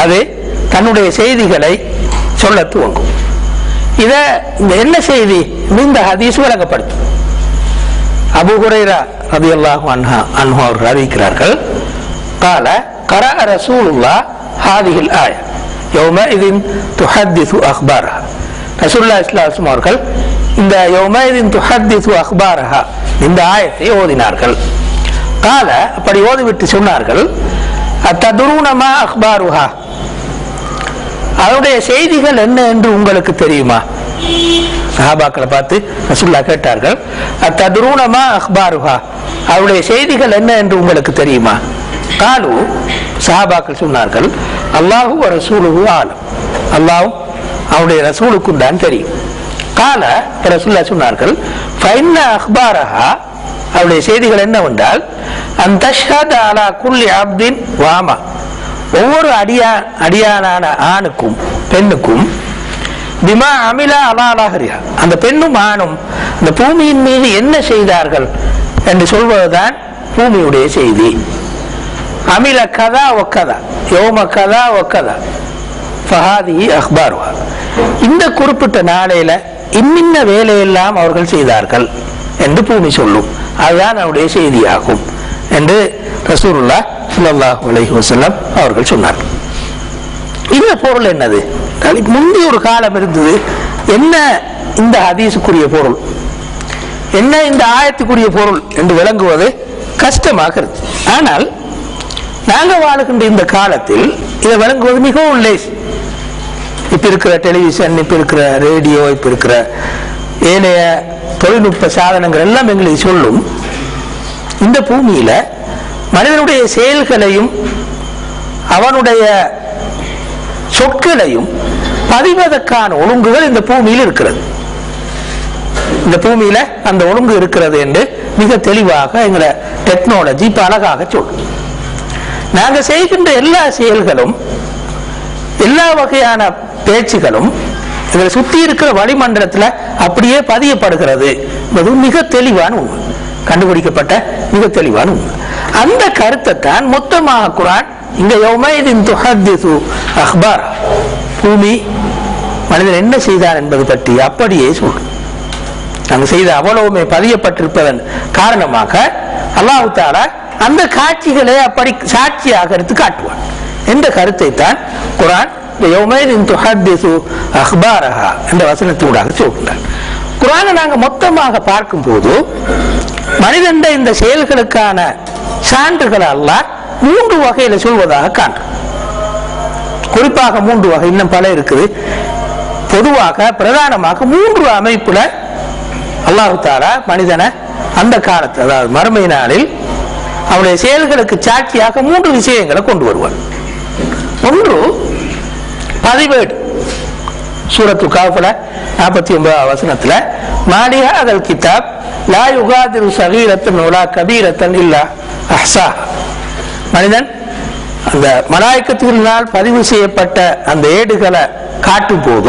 அது தன்னுடைய செய்திகளை சொல்ல துவங்கும் இத இந்த என்ன செய்தி இந்த ஹதீஸ் விளங்கப்படுத்தும் அபு ஹுரைரா ரதியல்லாஹு அன்ஹா அன்ஹு அவர்கள் அறிவிக்கிறார்கள் قال قرأ رسول الله هذه الآية يومئذ تحدث أخبارها رسول الله صلى الله عليه وسلم அவர்கள் இந்த يومئذ تحدث أخبارها இந்த ஆயத்தை ஓதினார்கள் قال அப்படி ஓதிவிட்டு சொன்னார்கள் அத்ததுருன மா அக்பாருஹா அதனுடைய செய்திகள் என்ன என்று உங்களுக்கு தெரியுமா சஹாபாக்களை பார்த்து ரசுல்லா கேட்டார்கள் அத்ததுருணமா அக்பாருஹா அவருடைய செய்திகள் என்ன என்று உங்களுக்கு தெரியுமா காலு சஹாபாக்கள் சொன்னார்கள் அல்லாஹு ரசூலுஹு ஆலம் அல்லாஹும் அவருடைய ரசூலுக்கும் தான் தெரியும் கால ரசுல்லா சொன்னார்கள் ஃபைன்ன அக்பாரஹா அவருடைய செய்திகள் என்னவென்றால் அந்த அலா குல்லி அப்தின் வாமா ஒவ்வொரு அடியா அடியானான ஆணுக்கும் பெண்ணுக்கும் பிமா அமிலா அலாலாகரியா அந்த பெண்ணும் ஆணும் அந்த பூமியின் மீது என்ன செய்தார்கள் என்று சொல்வதுதான் பூமியுடைய செய்தி அமில கதா ஒக்கதா யோம கதா ஒக்கதா ஃபஹாதி அக்பாருவா இந்த குறிப்பிட்ட நாளையில இன்னின்ன வேலையெல்லாம் அவர்கள் செய்தார்கள் என்று பூமி சொல்லும் அதுதான் அவருடைய செய்தியாகும் என்று ரசூலுல்லா ஸல்லல்லாஹு அலைஹி வஸல்லம் அவர்கள் சொன்னார்கள் இந்த பொருள் என்னது அதுக்கு முந்தி ஒரு காலம் இருந்தது என்ன இந்த ஹதீஸுக்குரிய பொருள் என்ன இந்த ஆயத்துக்குரிய பொருள் என்று விளங்குவது கஷ்டமாக இருக்கு ஆனால் நாங்கள் வாழுகின்ற இந்த காலத்தில் இதை விளங்குவது மிகவும் லேஸ் இப்ப இருக்கிற டெலிவிஷன் இப்ப இருக்கிற ரேடியோ இப்ப இருக்கிற ஏனைய தொழில்நுட்ப சாதனங்கள் எல்லாம் எங்களுக்கு சொல்லும் இந்த பூமியில மனிதனுடைய செயல்களையும் அவனுடைய சொற்களையும் பதிவதற்கான ஒழுங்குகள் இந்த பூமியில் இருக்கிறது இந்த பூமியில அந்த ஒழுங்கு இருக்கிறது என்று மிக தெளிவாக எங்களை டெக்னாலஜி இப்ப அழகாக சொல்லும் நாங்க செய்கின்ற எல்லா செயல்களும் எல்லா வகையான பேச்சுகளும் எங்களை சுத்தி இருக்கிற வளிமண்டலத்துல அப்படியே பதியப்படுகிறது என்பது மிக தெளிவான உண்மை கண்டுபிடிக்கப்பட்ட மிக தெளிவான உண்மை அந்த கருத்தை தான் மொத்தமாக குரான் இங்க யௌமைதின் துஹத்திசு அக்பார் பூமி மனிதன் என்ன செய்தான் என்பது பற்றி அப்படியே சொல்லும் நாங்கள் செய்த அவ்வளவுமே பதியப்பட்டிருப்பதன் காரணமாக அல்லாஹு தாலா அந்த காட்சிகளை அப்படி சாட்சியாக எடுத்து காட்டுவான் என்ற கருத்தை தான் குரான் இந்த யௌமைதின் துஹத்திசு அக்பாரஹா என்ற வசனத்தூடாக சொல்கின்றான் குரானை நாங்கள் மொத்தமாக பார்க்கும்போது மனிதன் இந்த செயல்களுக்கான சான்றுகள் அல்லாஹ் மூன்று வகையில சொல்வதாக காண்றோம் குறிப்பாக மூன்று வகை இன்னும் பல இருக்குது பொதுவாக பிரதானமாக மூன்று அமைப்புல அல்லாஹு தாலா மனிதனை அந்த காலத்து அதாவது மறுமை நாளில் அவனுடைய செயல்களுக்கு சாட்சியாக மூன்று விஷயங்களை கொண்டு வருவான் ஒன்று பதிவேடு சூரத்து காஃபுல நாற்பத்தி ஒன்பதாம் வசனத்துல மாலிஹா அதல் கிதாப் லா யுகாதிரு சகீரத்தன் உலா கபீரத்தன் இல்லா அஹ்சா மனிதன் அந்த மலாய்க்கத்தினால் பதிவு செய்யப்பட்ட அந்த ஏடுகளை காட்டும் போது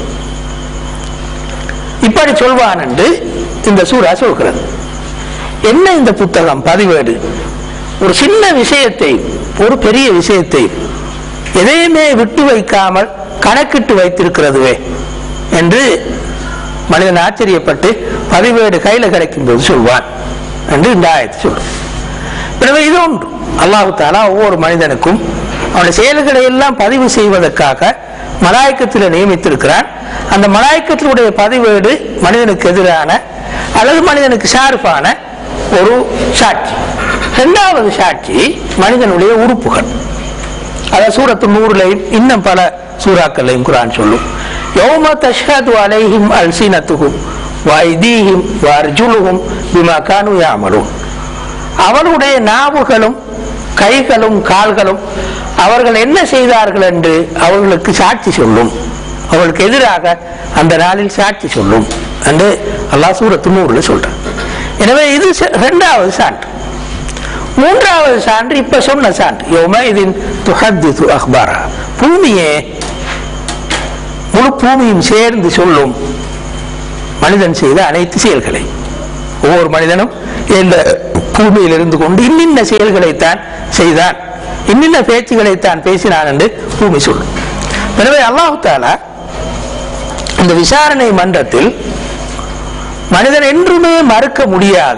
இப்படி சொல்வான் என்று இந்த சூரா சொல்கிறது என்ன இந்த புத்தகம் பதிவேடு ஒரு சின்ன விஷயத்தை ஒரு பெரிய விஷயத்தை எதையுமே விட்டு வைக்காமல் கணக்கிட்டு வைத்திருக்கிறதுவே என்று மனிதன் ஆச்சரியப்பட்டு பதிவேடு கையில கிடைக்கும் போது சொல்வான் என்று இந்த ஆயத்தை சொல்றோம் எனவே இது ஒன்று அல்லாஹு தாலா ஒவ்வொரு மனிதனுக்கும் அவனுடைய செயல்களை எல்லாம் பதிவு செய்வதற்காக மலாய்க்கத்தில் நியமித்திருக்கிறான் அந்த மலாய்க்கத்தினுடைய பதிவேடு மனிதனுக்கு எதிரான அல்லது மனிதனுக்கு ஷார்பான ஒரு சாட்சி இரண்டாவது சாட்சி மனிதனுடைய உறுப்புகள் அதாவது சூரத்து நூறுலையும் இன்னும் பல சூறாக்கள்லையும் குரான் சொல்லும் யௌம தஷ்ஹது அலைஹிம் அல்சினத்துஹும் வைதீஹிம் வர்ஜுலுஹும் பிமா கானு யாமலும் அவருடைய நாவுகளும் கைகளும் கால்களும் அவர்கள் என்ன செய்தார்கள் என்று அவர்களுக்கு சாட்சி சொல்லும் அவர்களுக்கு எதிராக அந்த நாளில் சாட்சி சொல்லும் என்று அல்லாஹ் சூரத்து நூறுல சொல்றான் எனவே இது ச- இரண்டாவது சான்று மூன்றாவது சான்று இப்ப சொன்ன சான்று யௌமைதின் துஹத்திது அக்பாரா பூமியே முழு பூமியும் சேர்ந்து சொல்லும் மனிதன் செய்த அனைத்து செயல்களை ஒவ்வொரு மனிதனும் இந்த பூமியில் இருந்து கொண்டு இன்னின்ன செயல்களைத்தான் செய்தான் இன்னின்ன பேச்சுகளை தான் பேசினான் என்று பூமி சொல்லும் எனவே அல்லாஹு தாலா இந்த விசாரணை மன்றத்தில் மனிதன் என்றுமே மறுக்க முடியாத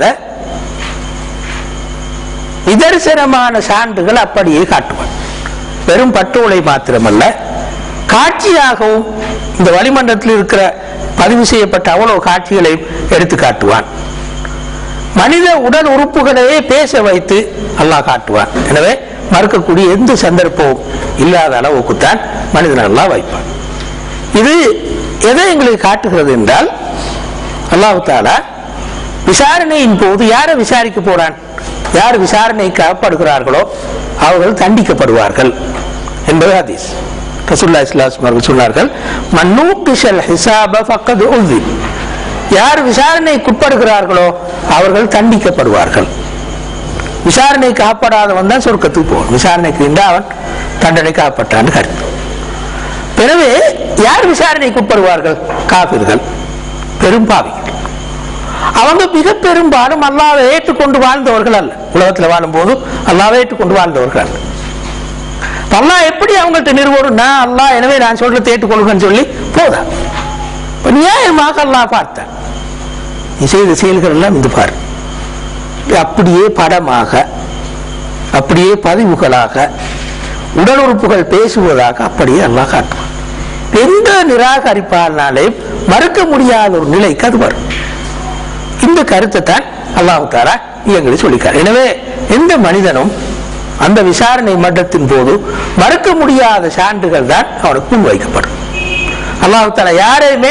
நிதர்சனமான சான்றுகள் அப்படியே காட்டுவான் வெறும் பட்டுவலை மாத்திரமல்ல காட்சியாகவும் இந்த வளிமண்டலத்தில் இருக்கிற பதிவு செய்யப்பட்ட அவ்வளவு காட்சிகளையும் எடுத்து காட்டுவான் மனித உடல் உறுப்புகளையே பேச வைத்து அல்லாஹ் காட்டுவான் எனவே மறுக்கக்கூடிய எந்த சந்தர்ப்பமும் இல்லாத அளவுக்குத்தான் மனிதன் அல்லாஹ் வைப்பான் இது எதை எங்களுக்கு காட்டுகிறது என்றால் அல்லாஹு தாலா விசாரணையின் போது யாரை விசாரிக்க போறான் யார் விசாரணைக்கு அகப்படுகிறார்களோ அவர்கள் தண்டிக்கப்படுவார்கள் என்பது ஹதீஸ் ரசூல்லா இஸ்லாம் அவர்கள் சொன்னார்கள் மன்னூக்கிஷல் ஹிசாப ஃபக்கத் உல்திப் யார் விசாரணைக்குட்படுகிறார்களோ அவர்கள் தண்டிக்கப்படுவார்கள் விசாரணைக்கு ஆப்படாதவன் தான் சொர்க்கத்துக்கு போவான் விசாரணைக்கு இருந்தால் அவன் தண்டனைக்கு ஆப்பட்டான்னு கருத்து எனவே யார் விசாரணைக்கு உட்படுவார்கள் காபிர்கள் பெரும்பாவிகள் அவங்க மிக பெரும்பாலும் அல்லாவை ஏற்றுக்கொண்டு வாழ்ந்தவர்கள் அல்ல உலகத்தில் வாழும்போது அல்லாவை ஏற்றுக்கொண்டு வாழ்ந்தவர்கள் அல்ல அல்லாஹ் எப்படி அவங்கள்ட்ட நிறுவனம் நான் அல்லாஹ் எனவே நான் சொல்றதை ஏற்றுக்கொள்கிறேன்னு சொல்லி போதா இப்ப நியாயமாக அல்லாஹ் பார்த்தான் நீ செய்த செயல்கள் எல்லாம் இது பாரு அப்படியே படமாக அப்படியே பதிவுகளாக உடல் உறுப்புகள் பேசுவதாக அப்படியே அல்லாஹ் காட்டுவான் எந்த நிராகரிப்பானாலையும் மறுக்க முடியாத ஒரு நிலைக்கு அது வரும் இந்த கருத்தை தான் அல்லாஹு தாரா எங்களுக்கு சொல்லிக்கார் எனவே எந்த மனிதனும் அந்த விசாரணை மன்றத்தின் போது மறுக்க முடியாத சான்றுகள் தான் அவனுக்கு முன்வைக்கப்படும் அல்லாஹு தாலா யாரையுமே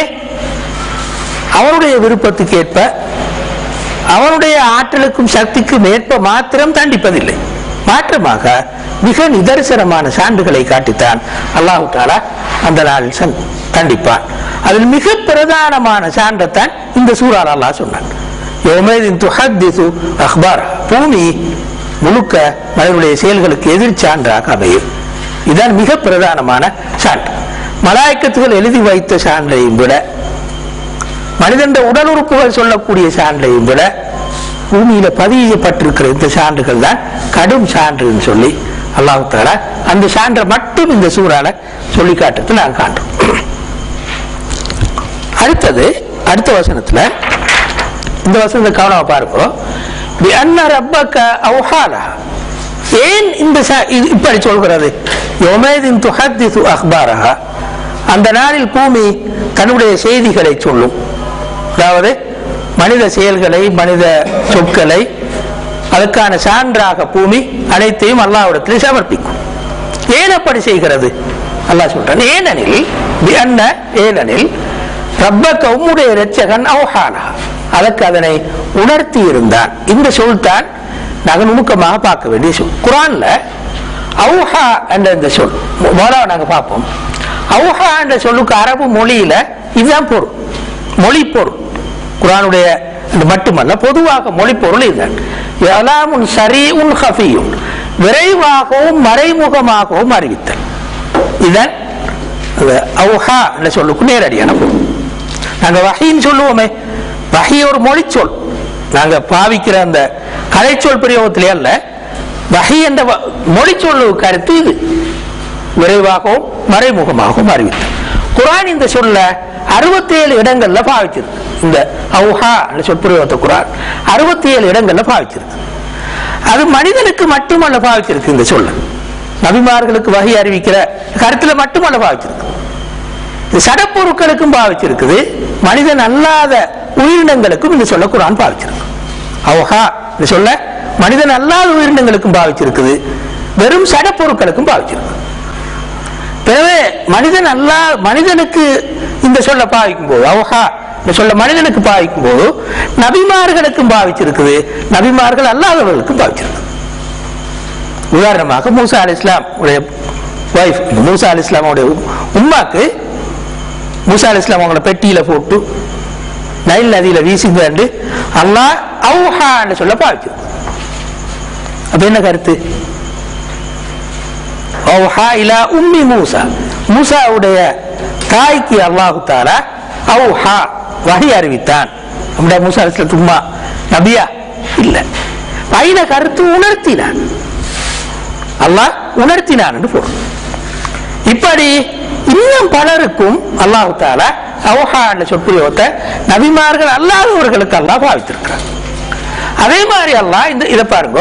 அவனுடைய விருப்பத்துக்கு ஏற்ப அவனுடைய ஆற்றலுக்கும் சக்திக்கும் ஏற்ப மாத்திரம் தண்டிப்பதில்லை மாற்றமாக மிக நிதர்சனமான சான்றுகளை காட்டித்தான் அல்லாஹு தாலா அந்த நாளில் சந்- தண்டிப்பான் அதில் மிக பிரதானமான சான்றைத்தான் இந்த சூறால் அல்லாஹ் சொன்னான் யோமேதின் துஹத்திசு அக்பார் பூமி முழுக்க மனிதனுடைய செயல்களுக்கு எதிர் சான்றாக அமையும் இதுதான் மிக பிரதானமான சான்று மலாய்க்கத்துகள் எழுதி வைத்த சான்றையும் விட மனிதன் உடல் உறுப்புகள் சொல்லக்கூடிய சான்றையும் விட பூமியில பதியப்பட்டிருக்கிற இந்த சான்றுகள் தான் கடும் சான்றுன்னு சொல்லி அல்லாஹு தாலா அந்த சான்றை மட்டும் இந்த சூறால சொல்லி காட்டுறது நாங்கள் காட்டுறோம் அடுத்தது அடுத்த வசனத்துல இந்த வசனத்தை கவனமா பார்க்கிறோம் அன்ன ரப்பக்க அவுஹாலா ஏன் இந்த ச- இது இப்படி சொல்கிறது யோமேதின் துஹத்திசு அக்பாரஹா அந்த நாளில் பூமி தன்னுடைய செய்திகளை சொல்லும் அதாவது மனித செயல்களை மனித சொற்களை அதுக்கான சான்றாக பூமி அனைத்தையும் அல்லாஹ்விடத்தில் சமர்ப்பிக்கும் ஏன் அப்படி செய்கிறது அல்லாஹ் சொல்றான் ஏனெனில் என்ன ஏனெனில் ரப்பக்க உம்முடைய இரட்சகன் அவுஹானா அதற்கு அதனை உணர்த்தி இருந்தான் இந்த சொல் தான் நாங்கள் நுணுக்கமாக பார்க்க வேண்டிய சொல் குரான்ல அவுஹா என்ற இந்த சொல் முதலாவது நாங்கள் பார்ப்போம் அவுஹா என்ற சொல்லுக்கு அரபு மொழியில இதுதான் பொருள் மொழி பொருள் குரானுடைய இது மட்டுமல்ல பொதுவாக மொழி பொருள் இதுதான் எலாமுன் சரீஉன் ஹஃபியுன் விரைவாகவும் மறைமுகமாகவும் அறிவித்தல் இதுதான் அந்த அவுஹா என்ற சொல்லுக்கு நேரடியான பொருள் நாங்க வஹின்னு சொல்லுவோமே வஹி ஒரு மொழிச்சொல் நாங்க பாவிக்கிற அந்த கலைச்சொல் பிரயோகத்திலே அல்ல வஹி என்ற வ- மொழிச்சொல்லு கருத்து இது விரைவாகவும் மறைமுகமாகவும் அறிவித்தல் குரான் இந்த சொல்ல அறுபத்தேழு இடங்கள்ல பாவிச்சிருக்கு இந்த அவுஹா என்ற சொற்பிரயோகத்தை குரான் அறுபத்தி ஏழு இடங்கள்ல பாவிச்சிருக்கு அது மனிதனுக்கு மட்டுமல்ல பாவிச்சிருக்கு இந்த சொல்ல நபிமார்களுக்கு வகை அறிவிக்கிற கருத்துல மட்டுமல்ல பாவிச்சிருக்கு இது சடப்பொருட்களுக்கும் பாவிச்சிருக்குது மனிதன் அல்லாத உயிரினங்களுக்கும் இந்த சொல்ல குரான் பாவிச்சிருக்கு அவுஹா இந்த சொல்ல மனிதன் அல்லாத உயிரினங்களுக்கும் பாவிச்சிருக்குது வெறும் சடப்பொருட்களுக்கும் பாவிச்சிருக்கு எனவே மனிதன் அல்லா மனிதனுக்கு இந்த சொல்ல பாவிக்கும் போது அவுஹா இந்த சொல்ல மனிதனுக்கு பாவிக்கும் போது நபிமார்களுக்கும் பாவிச்சிருக்குது நபிமார்கள் அல்லாதவர்களுக்கும் பாவிச்சிருக்கு உதாரணமாக மூசா அலி இஸ்லாம் உடைய ஒய்ஃப் மூசா அலி இஸ்லாமுடைய உம்மாக்கு மூசா அலி இஸ்லாம் அவங்கள பெட்டியில போட்டு நைல் நதியில வீசிந்து அல்லாஹ் அவுஹான்னு சொல்ல பாவிச்சிருக்கு அப்ப என்ன கருத்து அவுஹா இலா உம்மி மூசா மூசாவுடைய தாய்க்கு அல்லாஹு தாலா அவுஹா வகை அறிவித்தான் நம்முடைய மூசா அலிஸ்லத்து உம்மா நபியா இல்ல பையன கருத்து உணர்த்தினான் அல்லாஹ் உணர்த்தினான் என்று பொருள் இப்படி இன்னும் பலருக்கும் அல்லாஹு தாலா அவுஹா என்ற சொற்பிரயோகத்தை நபிமார்கள் அல்லாதவர்களுக்கு அல்லாஹ் பாவித்திருக்கிறார் அதே மாதிரி அல்லாஹ் இந்த இதை பாருங்க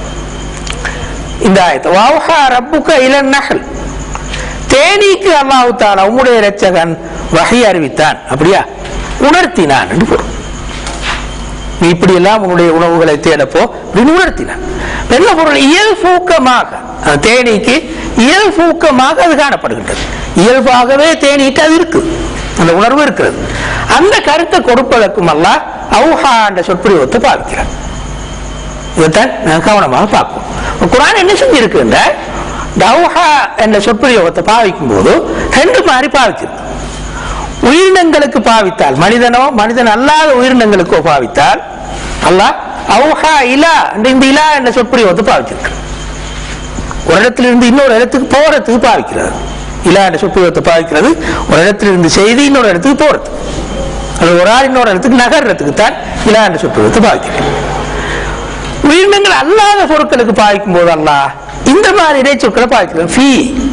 இந்த ஆயத்தை வௌஹா ரப்புக்க இலன் நஹல் தேனீக்கு அல்லாஹு தாலா உம்முடைய இரட்சகன் வகை அறிவித்தான் அப்படியா உணர்த்தினான் என்று பொருள் நீ இப்படி எல்லாம் உன்னுடைய உணவுகளை தேடப்போ அப்படின்னு உணர்த்தினான் என்ன பொருள் இயல்பூக்கமாக அந்த தேனீக்கு இயல்பூக்கமாக அது காணப்படுகின்றது இயல்பாகவே தேனீட்டு அது இருக்கு அந்த உணர்வு இருக்கிறது அந்த கருத்தை கொடுப்பதற்கும் அல்ல அவுஹா என்ற சொற்பிரயோகத்தை பார்க்கிறார் இதைத்தான் நான் கவனமாக பார்ப்போம் குரான் என்ன செஞ்சிருக்குன்ற தௌஹா என்ற சொற்பிரயோகத்தை பாவிக்கும் போது ரெண்டு மாதிரி பாவிச்சிருக்கு உயிரினங்களுக்கு பாவித்தால் மனிதனோ மனிதன் அல்லாத உயிரினங்களுக்கோ பாவித்தால் அல்லாஹ் அவுஹா இலா என்ற இந்த இலா என்ற சொற்பிரயோகத்தை பாவிச்சிருக்கு ஒரு இடத்திலிருந்து இன்னொரு இடத்துக்கு போறதுக்கு பாவிக்கிறது இலா என்ற சொற்பிரயோகத்தை பாவிக்கிறது ஒரு இடத்திலிருந்து செய்தி இன்னொரு இடத்துக்கு போறது அது ஒரு ஆள் இன்னொரு இடத்துக்கு நகர்றதுக்கு தான் இலா என்ற சொற்பிரயோகத்தை பாவிக்கிறது உயிரினங்கள் அல்லாத பொருட்களுக்கு பாவிக்கும் போது அல்லாஹ் இந்த மாதிரி இடைச்சொற்களை பாவிக்கிறது ஃபீ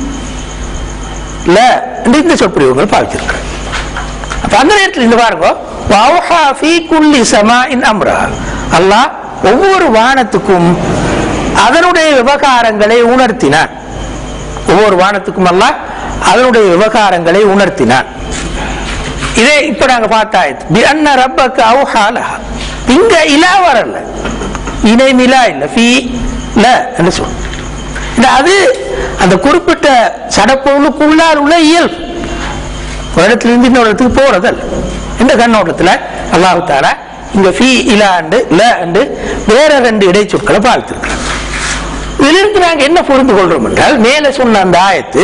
ல என்று இந்த சொற்பிரயோகங்கள் பாவிச்சிருக்கிறார் அப்ப அந்த நேரத்தில் இந்த பாருங்க வௌஹா ஃபீ குல்லி சமாஇன் அம்ரா அல்லாஹ் ஒவ்வொரு வானத்துக்கும் அதனுடைய விவகாரங்களை உணர்த்தினான் ஒவ்வொரு வானத்துக்கும் அல்லாஹ் அதனுடைய விவகாரங்களை உணர்த்தினான் இதே இப்ப நாங்க பார்த்தாயிட்டு பி அன்ன ரப்பக்கு அவுஹாலஹா இங்க இலா வரல இணை மிலா இல்ல ஃபீ ல என்று சொல்லும் இந்த அது அந்த குறிப்பிட்ட சடப்பொருளுக்குள்ளால் உள்ள இயல்பு ஒரு இடத்துல இருந்து இன்னொரு இடத்துக்கு போறதல்ல இந்த கண்ணோட்டத்துல அல்லாஹு தாலா இங்க ஃபீ இலாண்டு ல அண்டு வேற ரெண்டு இடைச்சொற்களை பார்த்திருக்கிறார் இதிலிருந்து நாங்க என்ன புரிந்து கொள்றோம் என்றால் மேல சொன்ன அந்த ஆயத்து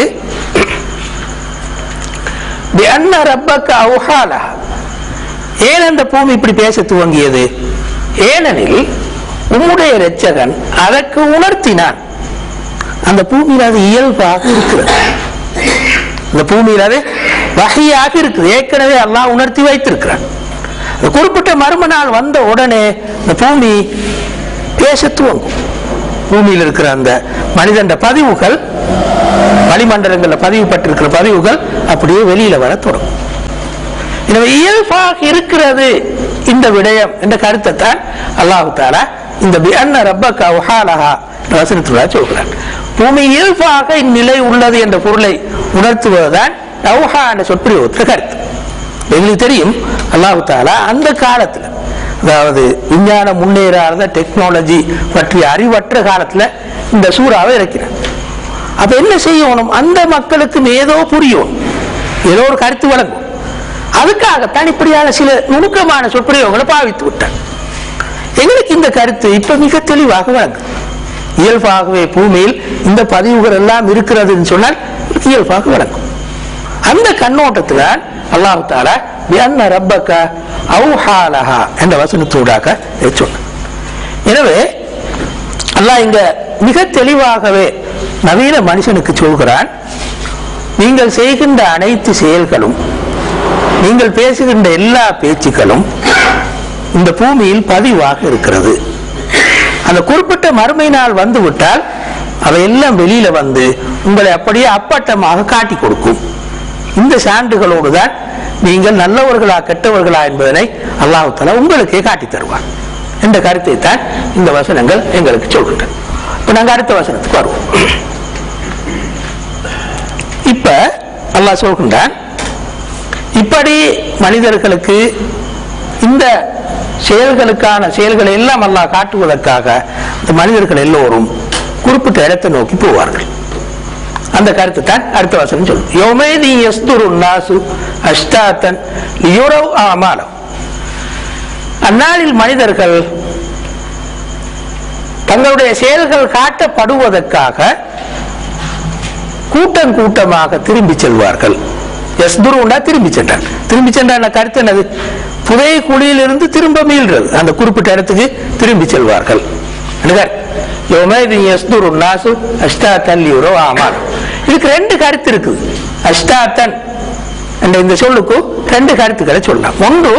அன்ன ரப்பக்க அவுஹாலா ஏன் அந்த பூமி இப்படி பேச துவங்கியது ஏனெனில் உம்முடைய இரட்சகன் அதற்கு உணர்த்தினான் அந்த பூமியில் அது இயல்பாக இருக்கிறது இந்த பூமியில் அது வகையாக இருக்குது ஏற்கனவே அல்லாஹ் உணர்த்தி வைத்திருக்கிறான் அந்த குறிப்பிட்ட மர்ம நாள் வந்த உடனே இந்த பூமி பேச துவங்கும் பூமியில் இருக்கிற அந்த மனிதன் பதிவுகள் வளிமண்டலங்களில் பதிவு பட்டிருக்கிற பதிவுகள் அப்படியே வெளியில வர தொடங்கும் எனவே இயல்பாக இருக்கிறது இந்த விடயம் என்ற கருத்தை தான் அல்லாஹு தாலா இந்த பிஅன்ன ரப்பக உஹாலஹா என்ற வசனத்துள்ள சொல்கிறார் பூமி இயல்பாக இந்நிலை உள்ளது என்ற பொருளை உணர்த்துவதுதான் நௌஹா என்ற சொற்பிரயோகத்தில் கருத்து எங்களுக்கு தெரியும் அல்லாஹு தாலா அந்த காலத்துல அதாவது விஞ்ஞானம் முன்னேறாத டெக்னாலஜி பற்றிய அறிவற்ற காலத்துல இந்த சூறாவை இறக்கிறார் அப்ப என்ன செய்யணும் அந்த மக்களுக்கு ஏதோ புரியும் ஏதோ ஒரு கருத்து வழங்கும் அதுக்காகத்தான் இப்படியான சில நுணுக்கமான சொற்பிரயோகங்களை பாவித்து விட்டார் எங்களுக்கு இந்த கருத்து இப்ப மிக தெளிவாக வழங்கும் இயல்பாகவே பூமியில் இந்த பதிவுகள் எல்லாம் இருக்கிறதுன்னு சொன்னால் இயல்பாக வழங்கும் அந்த கண்ணோட்டத்தில் அல்லாஹு தாலா பியன்ன ரப்பக்க அவுஹாலஹா என்ற வசனத்தூடாக இதை சொன்னார் எனவே அல்லாஹ் இங்க மிக தெளிவாகவே நவீன மனுஷனுக்கு சொல்கிறான் நீங்கள் செய்கின்ற அனைத்து செயல்களும் நீங்கள் பேசுகின்ற எல்லா பேச்சுக்களும் இந்த பூமியில் பதிவாக இருக்கிறது அந்த குறிப்பிட்ட மறுமை நாள் வந்து விட்டால் அவையெல்லாம் வெளியில வந்து உங்களை அப்படியே அப்பட்டமாக காட்டி கொடுக்கும் இந்த சான்றுகளோடு தான் நீங்கள் நல்லவர்களா கெட்டவர்களா என்பதனை அல்லாஹு தஆலா உங்களுக்கே காட்டி தருவார் என்ற கருத்தை தான் இந்த வசனங்கள் எங்களுக்கு சொல்கின்றன இப்ப நாங்க அடுத்த வசனத்துக்கு வருவோம் இப்ப அல்லாஹ் சொல்கின்றான் இப்படி மனிதர்களுக்கு இந்த செயல்களுக்கான செயல்களை எல்லாம் அல்லாஹ் காட்டுவதற்காக இந்த மனிதர்கள் எல்லோரும் குறிப்பிட்ட இடத்தை நோக்கி போவார்கள் அந்த கருத்து தான் அடுத்த வசனம் சொல்லும் யோமேதி யஸ்துரு நாசு அஷ்டாத்தன் லியுரவ் ஆமாலம் அந்நாளில் மனிதர்கள் தங்களுடைய செயல்கள் காட்டப்படுவதற்காக கூட்டம் கூட்டமாக திரும்பி செல்வார்கள் எஸ்துருண்டா திரும்பி சென்றார் திரும்பி சென்ற கருத்து என்னது புதை குழியிலிருந்து திரும்ப மீள்றது அந்த குறிப்பிட்ட இடத்துக்கு திரும்பி செல்வார்கள் இதுக்கு ரெண்டு கருத்து இருக்குது அஷ்டாத்தன் என்ற இந்த சொல்லுக்கு ரெண்டு கருத்துக்களை சொல்லலாம் ஒன்று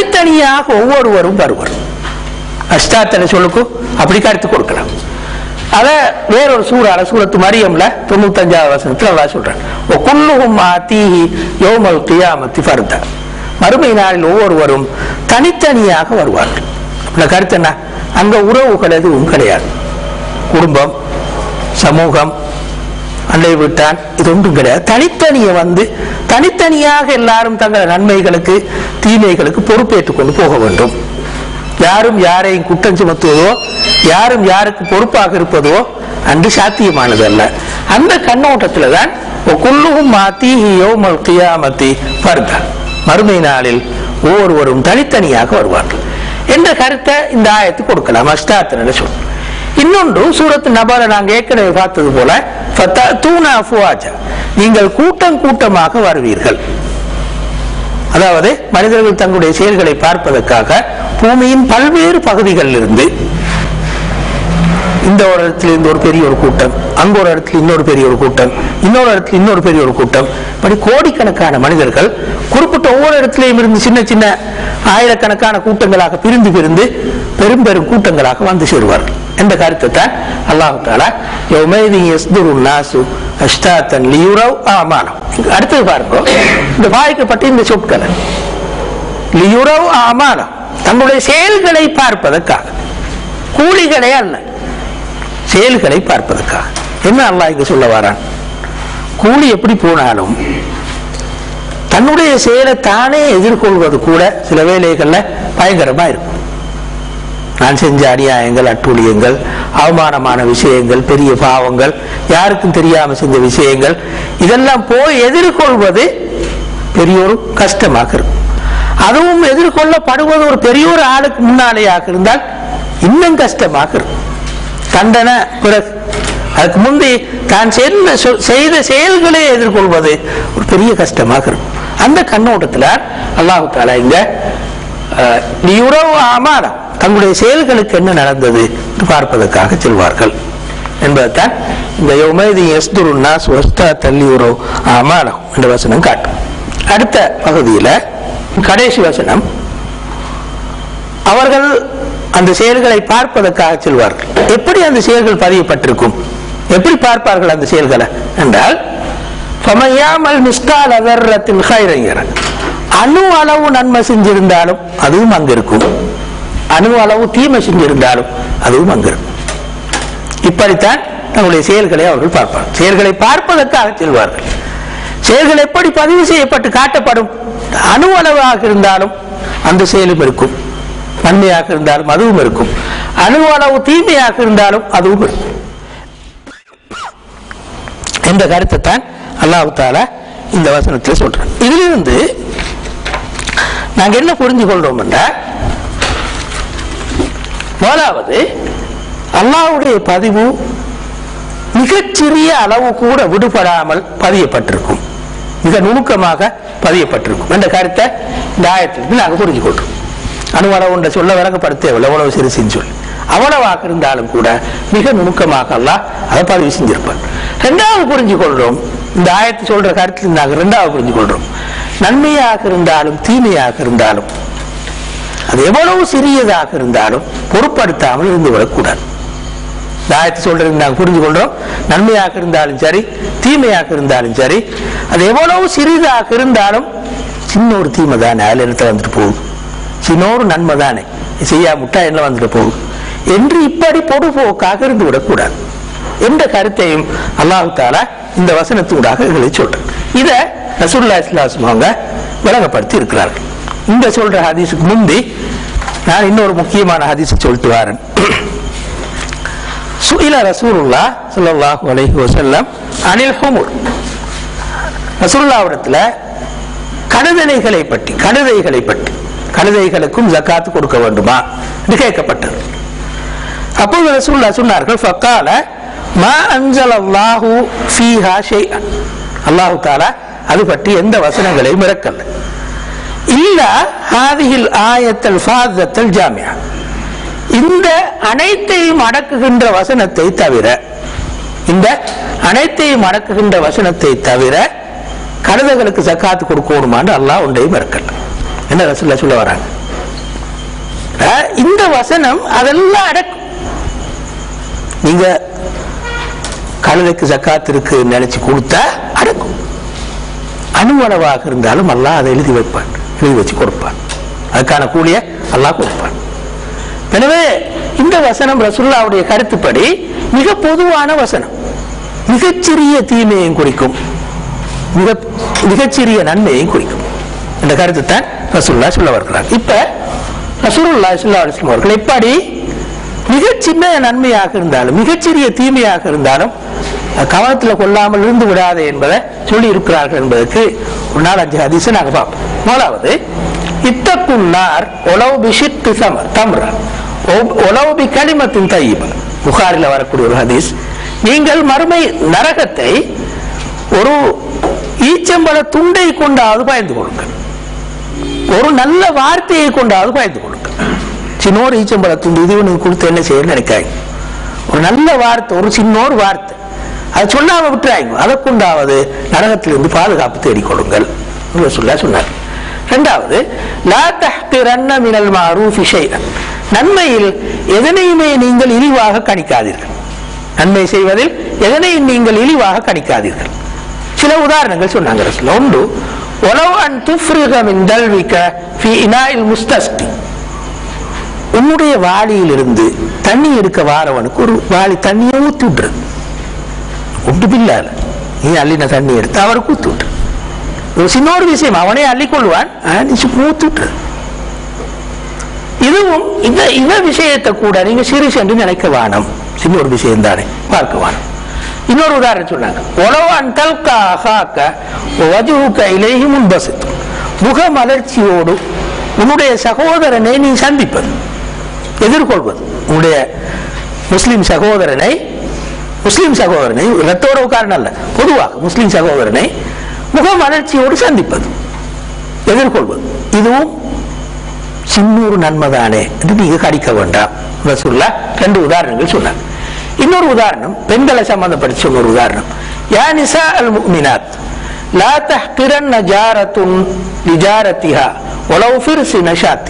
தனித்தனியாக ஒவ்வொருவரும் வருவர் அஷ்டாத்தனை சொல்லுக்கு அப்படி கருத்து கொடுக்கலாம் அத வேறொரு சூறால சூரத்து மரியம்ல தொண்ணூத்தஞ்சாவது வசனத்துல அல்லாஹ் சொல்றான் "வ குல்லுஹும் ஆத்தீஹி யௌமல் கியாமத்தி ஃபர்தா மறுமை நாளில் ஒவ்வொருவரும் தனித்தனியாக வருவார்கள் இந்த கருத்து என்ன அங்க உறவுகள் எதுவும் கிடையாது குடும்பம் சமூகம் அண்டை விட்டான் இது ஒன்றும் கிடையாது தனித்தனியே வந்து தனித்தனியாக எல்லாரும் தங்கள் நன்மைகளுக்கு தீமைகளுக்கு பொறுப்பேற்றுக் கொண்டு போக வேண்டும் யாரும் யாரையும் குற்றம் சுமத்துவதோ யாரும் யாருக்கு பொறுப்பாக இருப்பதோ அன்று சாத்தியமானது அல்ல அந்த கண்ணோட்டத்தில் தான் குல்லுகும் மாத்தி யோமல் கியாமத்தி பர்தா மறுமை நாளில் ஒவ்வொருவரும் தனித்தனியாக வருவார்கள் என்ற கருத்தை இந்த ஆயத்து கொடுக்கலாம் அஷ்டாத்திர சொல் இன்னொன்று சூரத்து நபால நாங்க ஏற்கனவே பார்த்தது போல தூணா அஃப்வாஜா நீங்கள் கூட்டம் கூட்டமாக வருவீர்கள் அதாவது மனிதர்கள் தங்களுடைய செயல்களை பார்ப்பதற்காக பூமியின் பல்வேறு பகுதிகளில் இருந்து இந்த ஒரு இடத்துல இருந்து ஒரு பெரிய ஒரு கூட்டம் அங்க ஒரு இடத்துல இன்னொரு பெரிய ஒரு கூட்டம் இன்னொரு இடத்துல இன்னொரு பெரிய ஒரு கூட்டம் இப்படி கோடிக்கணக்கான மனிதர்கள் குறிப்பிட்ட ஒவ்வொரு இடத்திலையும் இருந்து சின்ன சின்ன ஆயிரக்கணக்கான கூட்டங்களாக பிரிந்து பிரிந்து பெரும் பெரும் கூட்டங்களாக வந்து சேருவார்கள் என்ற கருத்தை தான் அல்லாஹு தாலா யௌமைதி யஸ்துரு நாசு அஷ்டாத்தன் லியுரவ் ஆமானம் அடுத்தது பாருங்க இந்த பாதிக்கப்பட்ட இந்த சொற்களை லியுரவ் ஆமானம் தங்களுடைய செயல்களை பார்ப்பதற்காக கூலிகளே அல்ல செயல்களை பார்ப்பதற்காக என்ன அல்லாஹ் இங்க சொல்ல வரான் கூலி எப்படி போனாலும் தன்னுடைய செயலை தானே எதிர்கொள்வது கூட சில வேலைகள்ல பயங்கரமா இருக்கும் நான் செஞ்ச அநியாயங்கள் அட்டூழியங்கள் அவமானமான விஷயங்கள் பெரிய பாவங்கள் யாருக்கும் தெரியாம செஞ்ச விஷயங்கள் இதெல்லாம் போய் எதிர்கொள்வது பெரிய ஒரு கஷ்டமாக இருக்கும் அதுவும் எதிர்கொள்ளப்படுவது ஒரு பெரிய ஒரு ஆளுக்கு முன்னாலேயாக இருந்தால் இன்னும் கஷ்டமாக இருக்கும் தண்டனை பிறகு அதுக்கு முந்தி தான் செய்த சொ- செய்த செயல்களை எதிர்கொள்வது ஒரு பெரிய கஷ்டமாக இருக்கும் அந்த கண்ணோட்டத்தில் அல்லாஹு தாலா இங்க அஹ், நீ உறவு ஆமானம் தங்களுடைய செயல்களுக்கு என்ன நடந்தது என்று பார்ப்பதற்காக செல்வார்கள் என்பதைத்தான் இந்த யோமேதி எஸ்துரு நாஸ் வஸ்தா தள்ளி உறவு ஆமானம் என்ற வசனம் காட்டும் அடுத்த பகுதியில் கடைசி வசனம் அவர்கள் அந்த செயல்களை பார்ப்பதற்காக செல்வார்கள் எப்படி அந்த செயல்கள் பதியப்பட்டிருக்கும் எப்படி பார்ப்பார்கள் அந்த செயல்களை என்றால் ஃபமையாமல் மிஸ்கால் அதர்ரத்தின் ஹைரங்கிற அணு அளவு நன்மை செஞ்சிருந்தாலும் அதுவும் அங்க இருக்கும் அணு அளவு தீமை செஞ்சிருந்தாலும் அதுவும் அங்க இருக்கும் இப்படித்தான் தங்களுடைய செயல்களை அவர்கள் பார்ப்பார்கள் செயல்களை பார்ப்பதற்காக செல்வார்கள் செயல்கள் எப்படி பதிவு செய்யப்பட்டு காட்டப்படும் அணு அளவாக இருந்தாலும் அந்த செயலும் இருக்கும் நன்மையாக இருந்தாலும் அதுவும் இருக்கும் அணு அளவு தீமையாக இருந்தாலும் அதுவும் இருக்கும் என்ற கருத்தை தான் அல்லாஹ் தாலா இந்த வசனத்தில் சொல்றான் இதிலிருந்து நாங்க என்ன புரிஞ்சு கொள்றோம் என்றால் முதலாவது அல்லாஹ்வுடைய பதிவு மிகச்சிறிய அளவு கூட விடுபடாமல் பதியப்பட்டிருக்கும் மிக நுணுக்கமாக பதியப்பட்டிருக்கும் என்ற கருத்தை இந்த ஆயத்திற்கு நாங்கள் புரிஞ்சு கொள்றோம் அணுவளவு என்ற சொல்ல விளக்கப்படுத்த எவ்வளவு சிறுசின்னு சொல்லி அவ்வளவாக இருந்தாலும் கூட மிக நுணுக்கமாக அல்லாஹ் அதை பதிவு செஞ்சிருப்பார் ரெண்டாவது புரிஞ்சு கொள்றோம் இந்த ஆயத்தை சொல்ற கருத்தில் நாங்கள் ரெண்டாவது புரிஞ்சு கொள்றோம் நன்மையாக இருந்தாலும் தீமையாக இருந்தாலும் அது எவ்வளவு சிறியதாக இருந்தாலும் பொருட்படுத்தாமல் இருந்து விடக்கூடாது இந்த ஆயத்தை சொல்றது நாங்கள் புரிஞ்சு கொள்றோம் நன்மையாக இருந்தாலும் சரி தீமையாக இருந்தாலும் சரி அது எவ்வளவு சிறிதாக இருந்தாலும் சின்ன ஒரு தீமை தானே அதில் இடத்துல வந்துட்டு போகுது சின்ன ஒரு நன்மை தானே செய்யாமுட்டா என்ன வந்துட்டு போகுது என்று இப்படி பொடுபோக்காக இருந்து விடக்கூடாது என்ற கருத்தையும் அல்லாஹு தாலா இந்த வசனத்தூடாக எங்களை சொல்றேன் இதை ரசூல்லா இஸ்லாஸ்லம் அவங்க விளங்கப்படுத்தி இருக்கிறார்கள் இந்த சொல்ற ஹதீஸுக்கு முந்தி நான் இன்னொரு முக்கியமான ஹதீஸை சொல்லிட்டு வரேன் சுயில ரசூலுல்லா ஸல்லல்லாஹு அலைஹி வஸல்லம் அனில் ஹுமுர் ரசூலுல்லாவிடத்துல கழுதைகளை பற்றி கழுதைகளை பற்றி கழுதைகளுக்கும் ஜக்காத்து கொடுக்க வேண்டுமா என்று கேட்கப்பட்டது அப்போது ரசூலுல்லா சொன்னார்கள் ஃபக்கால மா அன்சல் அல்லாஹு ஃபீஹா ஷைஅன் அல்லாஹு தாலா அது பற்றி எந்த வசனங்களையும் இறக்கல இல்ல ஹாதிஹில் ஆயத்தல் ஃபாதத்தல் ஜாமியா இந்த அனைத்தையும் அடக்குகின்ற வசனத்தை தவிர இந்த அனைத்தையும் அடக்குகின்ற வசனத்தை தவிர கழுதைகளுக்கு சக்காத்து கொடுக்கணுமான்னு அல்லாஹ் ஒன்றையும் மறக்கல என்ன ரசூல்லா சொல்ல வராங்க அஹ் இந்த வசனம் அதெல்லாம் அடக்கும் நீங்க கழுதைக்கு ஜக்காத் இருக்கு நினைச்சு கொடுத்தா அடங்கும் அணுவளவாக இருந்தாலும் அல்லாஹ் அதை எழுதி வைப்பான் எழுதி வச்சு கொடுப்பான் அதுக்கான கூலிய அல்லாஹ் கொடுப்பான் எனவே இந்த வசனம் ரசுல்லாவுடைய கருத்துப்படி மிக பொதுவான வசனம் மிகச்சிறிய தீமையையும் குறிக்கும் மிக மிகச்சிறிய நன்மையையும் குறிக்கும் இந்த கருத்து தான் ரசூல்லா சொல்ல வருகிறார் இப்ப ரசூலுல்லா ஸல்லல்லாஹு அலைஹி வஸல்லம் அவர்கள் எப்படி மிகச் சின்ன நன்மையாக இருந்தாலும் மிகச்சிறிய தீமையாக இருந்தாலும் அது கவனத்தில் கொள்ளாமல் இருந்து விடாது என்பதை சொல்லி இருக்கிறார்கள் என்பதற்கு ஒரு நாலஞ்சு ஹதீஸை நாங்கள் பார்ப்போம் முதலாவது இத்தக்குன்னார் உளவு பிஷித்து சம தம்ரா உளவு பி கலிமத்தின் தையிப புகாரில் வரக்கூடிய ஒரு ஹதீஸ் நீங்கள் மறுமை நரகத்தை ஒரு ஈச்சம்பழ துண்டை கொண்டாவது பயந்து கொள்ளுங்கள் ஒரு நல்ல வார்த்தையை கொண்டாவது பயந்து கொள்ளுங்கள் சின்னோர் ஈச்சம்பழ துண்டு இது நீங்க கொடுத்து என்ன செய்ய நினைக்காங்க ஒரு நல்ல வார்த்தை ஒரு சின்னோர் வார்த்தை அதை சொல்லாம விட்டுறாங்க அதை கொண்டாவது நரகத்திலிருந்து பாதுகாப்பு தேடிக்கொள்ளுங்கள் சொல்ல சொன்னார் இரண்டாவது லா தஹ்கிரன்ன மினல் மாரூஃபி ஷைஅன் நன்மையில் எதனையுமே நீங்கள் இழிவாக கணிக்காதீர்கள் நன்மை செய்வதில் எதனையும் நீங்கள் இழிவாக கணிக்காதீர்கள் சில உதாரணங்கள் சொன்னாங்க ரசூல் ஒன்று ஒலவ் அன் துஃப்ரிக மின் தல்விக ஃபி இனாயில் முஸ்தஸ்கி உன்னுடைய வாளியிலிருந்து தண்ணி எடுக்க வாரவனுக்கு ஒரு வாளி தண்ணியை ஊத்தி விட்டுரு ஒன்றுமில்லாத நீ அள்ளின தண்ணி எடுத்து அவருக்கு ஊத்தி விட்டுரு ஒரு சின்ன ஒரு விஷயம் அவனே அள்ளிக்கொள்வான் ஆனா நீ சும்மா ஊத்தி விட்டுரு இதுவும் இந்த இந்த விஷயத்தை கூட நீங்க சீரியஸ் என்று நினைக்க வேணாம் சின்ன ஒரு விஷயம் தானே பார்க்க வேணாம் இன்னொரு உதாரணம் சொன்னாங்க உழவு அன்கல்கா அகாக்க வஜுக இலேஹி முன்பசித்து முக மலர்ச்சியோடு உன்னுடைய சகோதரனை நீ சந்திப்பது எதிர்கொள்வது உன்னுடைய முஸ்லிம் சகோதரனை முஸ்லிம் சகோதரனை இரத்த உறவுக்காரன் அல்ல பொதுவாக முஸ்லிம் சகோதரனை முக மலர்ச்சியோடு சந்திப்பது எதிர்கொள்வது இதுவும் சின்னொரு நன்மைதானே என்று நீங்க கடிக்க வேண்டாம் ரசூல்லா ரெண்டு உதாரணங்கள் சொன்னாங்க இன்னொரு உதாரணம் பெண்களை சம்பந்தப்படுத்தி சொன்ன ஒரு உதாரணம் யா நிசா அல் முக்மினாத் லா தஹ்கிரன் ஜாரத்துன் லிஜாரத்திஹா உலவு ஃபிர்சி நஷாத்தி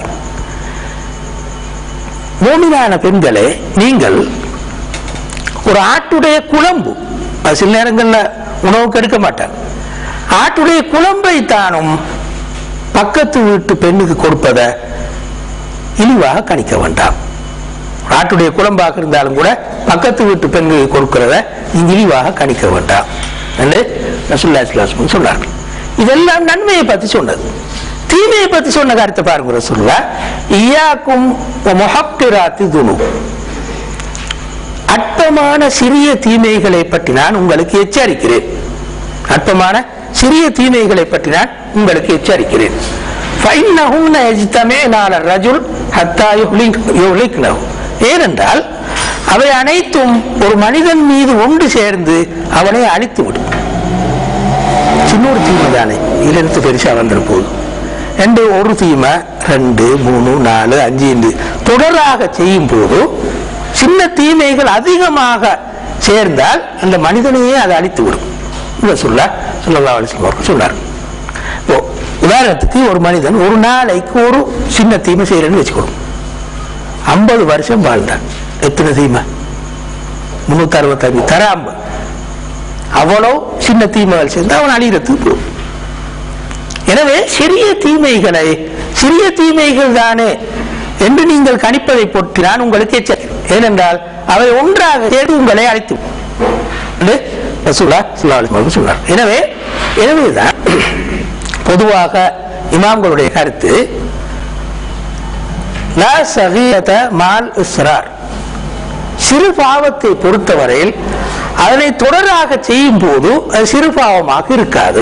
மூமினான பெண்களே நீங்கள் ஒரு ஆட்டுடைய குழம்பு அது சில நேரங்கள்ல உணவுக்கு எடுக்க மாட்டாங்க ஆட்டுடைய குழம்பை தானும் பக்கத்து வீட்டு பெண்ணுக்கு கொடுப்பதை இழிவாக கணிக்க வேண்டாம் ஆட்டுடைய குழம்பாக இருந்தாலும் கூட பக்கத்து வீட்டு பெண்களுக்கு கொடுக்கிறத நீங்க இழிவாக கணிக்க வேண்டாம் என்று ரசுல்லா இஸ்லாம் சொன்னார்கள் இதெல்லாம் நன்மையை பத்தி சொன்னது தீமையை பத்தி சொன்ன கருத்தை பாருங்க ரசுல்லா ஈயாக்கும் மொஹப்பிராத்தி துணு அற்பமான சிறிய தீமைகளை பற்றி நான் உங்களுக்கு எச்சரிக்கிறேன் அற்பமான சிறிய தீமைகளை பற்றி நான் உங்களுக்கு எச்சரிக்கிறேன் فإنهن يجتمعن على الرجل حتى يهلك- يهلكنه. ஏனென்றால் அவை அனைத்தும் ஒரு மனிதன் மீது ஒன்று சேர்ந்து அவனை அழித்து விடும் சின்ன ஒரு தீமை தானே இருந்து பெருசா வந்துட போகுது ரெண்டு ஒரு தீமை ரெண்டு மூணு நாலு அஞ்சு என்று தொடராக செய்யும் போது சின்ன தீமைகள் அதிகமாக சேர்ந்தால் அந்த மனிதனையே அதை அழித்து விடும் இதை சொல்ல சொல்லலாம் அவர்கள் சொன்னார் இப்போ உதாரணத்துக்கு ஒரு மனிதன் ஒரு நாளைக்கு ஒரு சின்ன தீமை செய்யறேன்னு வச்சுக்கணும் ஐம்பது வருஷம் வாழ்ந்தான் எத்தனை தீமை முன்னூத்தி அறுபத்தஞ்சு தராம்பு அவ்வளோ சின்ன தீமைகள் சேர்ந்து அவன் அழிகிறதுக்கு போகும் எனவே சிறிய தீமைகளை சிறிய தீமைகள் தானே என்று நீங்கள் கணிப்பதை பொறுத்து நான் உங்களுக்கு எச்சரிக்கிறேன் ஏனென்றால் அவை ஒன்றாக சேர்ந்து உங்களை அழைத்து விடும். என்று ரசூலுல்லாஹ் ஸல்லல்லாஹு அலைஹி வஸல்லம் சொன்னார் எனவே எனவேதான் பொதுவாக இமாம்களுடைய கருத்து லா சகீரத மால் இஸ்ரார் சிறு பாவத்தை பொறுத்தவரையில் அதனை தொடராக செய்யும் போது அது சிறு பாவமாக இருக்காது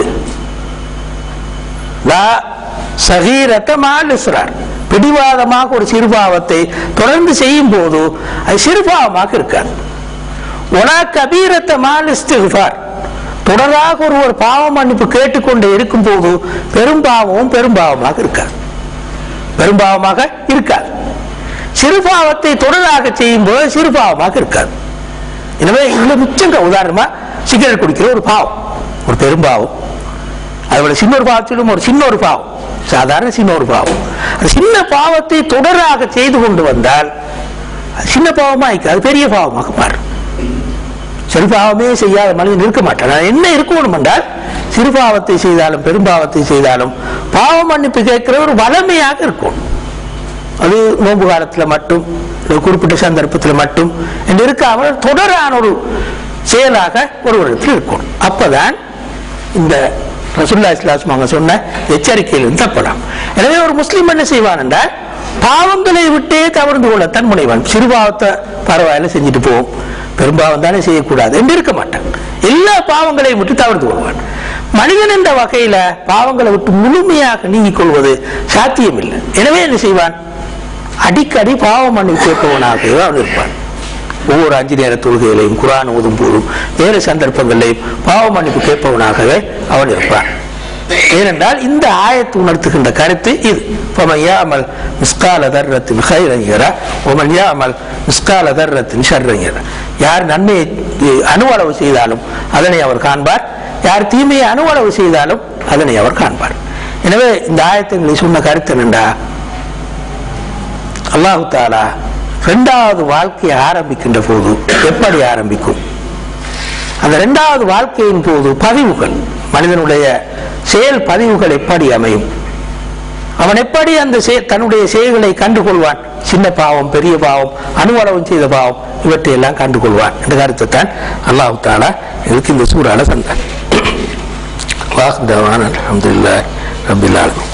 லா சகீரத மால் இஸ்ரார் பிடிவாதமாக ஒரு சிறு பாவத்தை தொடர்ந்து செய்யும் போது அது சிறு பாவமாக இருக்காது ஒலா கபீரத்த மால் இஸ்திஃபார் தொடராக ஒருவர் பாவ மன்னிப்பு கேட்டுக்கொண்டே இருக்கும் போது பெரும்பாவமும் பெரும்பாவமாக இருக்காது பெரும்பாவமாக இருக்காது சிறுபாவத்தை தொடராக செய்யும் போது சிறுபாவமாக இருக்காது எனவே இதுல மிச்சங்க உதாரணமா சிகரெட் குடிக்கிற ஒரு பாவம் ஒரு பெரும்பாவம் அதோட சின்ன ஒரு பாவத்திலும் ஒரு சின்ன ஒரு பாவம் சாதாரண சின்ன ஒரு பாவம் அந்த சின்ன பாவத்தை தொடராக செய்து கொண்டு வந்தால் அது சின்ன பாவமா இருக்காது அது பெரிய பாவமாக மாறும் சிறுபாவமே செய்யாத மனிதன் இருக்க மாட்டான் நான் என்ன இருக்கணும் என்றால் சிறுபாவத்தை செய்தாலும் பெரும்பாவத்தை செய்தாலும் பாவ மன்னிப்பு கேட்கிற ஒரு வளமையாக இருக்கும் அது நோன்பு காலத்தில் மட்டும் ஒரு குறிப்பிட்ட சந்தர்ப்பத்தில் மட்டும் என்று இருக்காமல் தொடரான ஒரு செயலாக ஒருவரிடத்தில் இருக்கும் அப்பதான் இந்த ரசுல்லா இஸ்லாஸ் அவங்க சொன்ன எச்சரிக்கையிலிருந்து தப்பலாம் எனவே ஒரு முஸ்லீம் என்ன செய்வான் என்றால் பாவங்களை விட்டே தவிர்த்து கொள்ளத்தான் முனைவான் சிறுபாவத்தை பரவாயில்ல செஞ்சுட்டு போவோம் பெரும்பாவம் தானே செய்யக்கூடாது என்று இருக்க மாட்டான் எல்லா பாவங்களையும் விட்டு தவிர்த்து கொள்வான் மனிதன் என்ற வகையில பாவங்களை விட்டு முழுமையாக நீங்கிக் கொள்வது சாத்தியமில்லை எனவே என்ன செய்வான் அடிக்கடி பாவ மன்னிப்பு கேட்பவனாகவே அவன் இருப்பான் ஒவ்வொரு அஞ்சு நேர தொழுகைகளையும் குரான் ஓதும் போதும் வேறு சந்தர்ப்பங்களையும் பாவ மன்னிப்பு கேட்பவனாகவே அவன் இருப்பான் ஏனென்றால் இந்த ஆயத்து உணர்த்துகின்ற கருத்து இது பொமையாமல் மிஸ்கால தர்ரத்தின் ஹைரங்கிற ஒமன்யாமல் மிஸ்கால தர்ரத்தின் ஷர்ரங்கிற யார் நன்மையை அணுவளவு செய்தாலும் அதனை அவர் காண்பார் யார் தீமையை அணுவளவு செய்தாலும் அதனை அவர் காண்பார் எனவே இந்த ஆயத்தங்களை சொன்ன கருத்து என்னண்டா அல்லாஹு தாலா இரண்டாவது வாழ்க்கையை ஆரம்பிக்கின்ற போது எப்படி ஆரம்பிக்கும் அந்த இரண்டாவது வாழ்க்கையின் போது பதிவுகள் மனிதனுடைய செயல் பதிவுகள் எப்படி அமையும் அவன் எப்படி அந்த செய- தன்னுடைய செயல்களை கண்டுகொள்வான் சின்ன பாவம் பெரிய பாவம் அணுவளவும் செய்த பாவம் இவற்றை எல்லாம் கண்டுகொள்வான் என்ற கருத்தை தான் அல்லாஹு தாலா எனக்கு இந்த சூறால தந்தான் வாஹ்தவான் அல்ஹம்துலில்லாஹ் ரப்பில் ஆலமீன்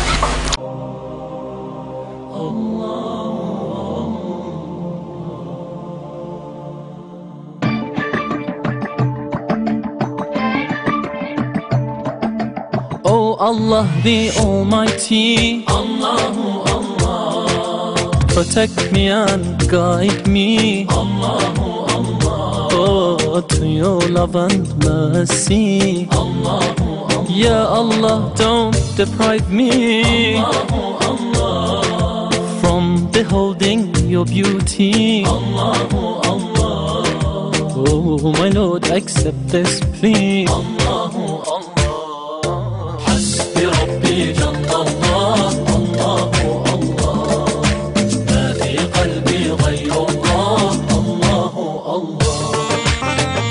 Oh Allah the Almighty Allahu Allah Protect me and guide me Allahu Allah Oh to your love and mercy Allahu Allah Ya Allah don't deprive me Allahu Allah From beholding your beauty Allahu Allah Oh my Lord accept this plea حسبي ربي جل الله الله الله ما في قلبي غير الله الله الله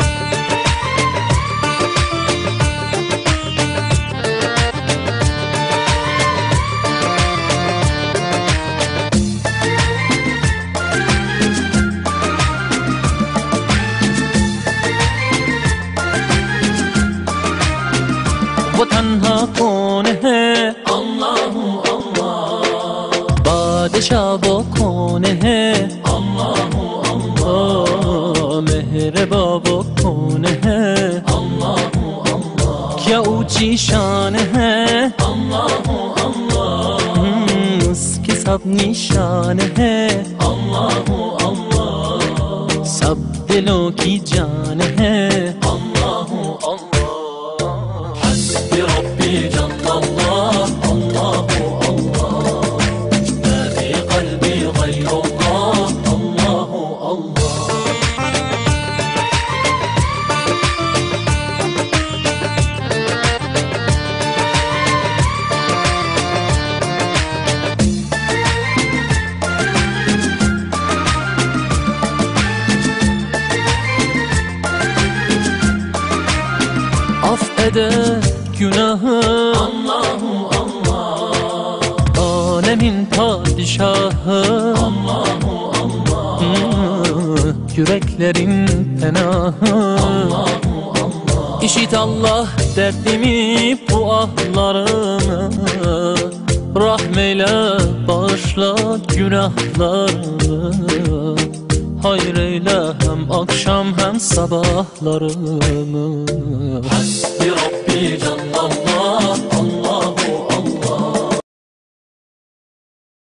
वो तन्हा कौन है अल्लाह अल्लाह बादशाह वो कौन है अल्लाह अल्लाह मेहरबा वो कौन है अल्लाह अल्लाह क्या ऊंची शान है अल्लाह अल्लाह उसकी सब निशान है अल्लाह अल्लाह सब दिलों की जान है अल्लाह अल्लाह حسبي ربي جل الله الله الله ما في قلبي غير الله الله الله affeder günahı Allahu Allah Alemin padişahı Allahu Allah Yüreklerin penahı Allahu Allah İşit Allah derdimi bu ahlarımı Rahmeyle bağışla günahlarımı Hayır eyle hem akşam hem sabahlarımı Hasbi Rabbi Celle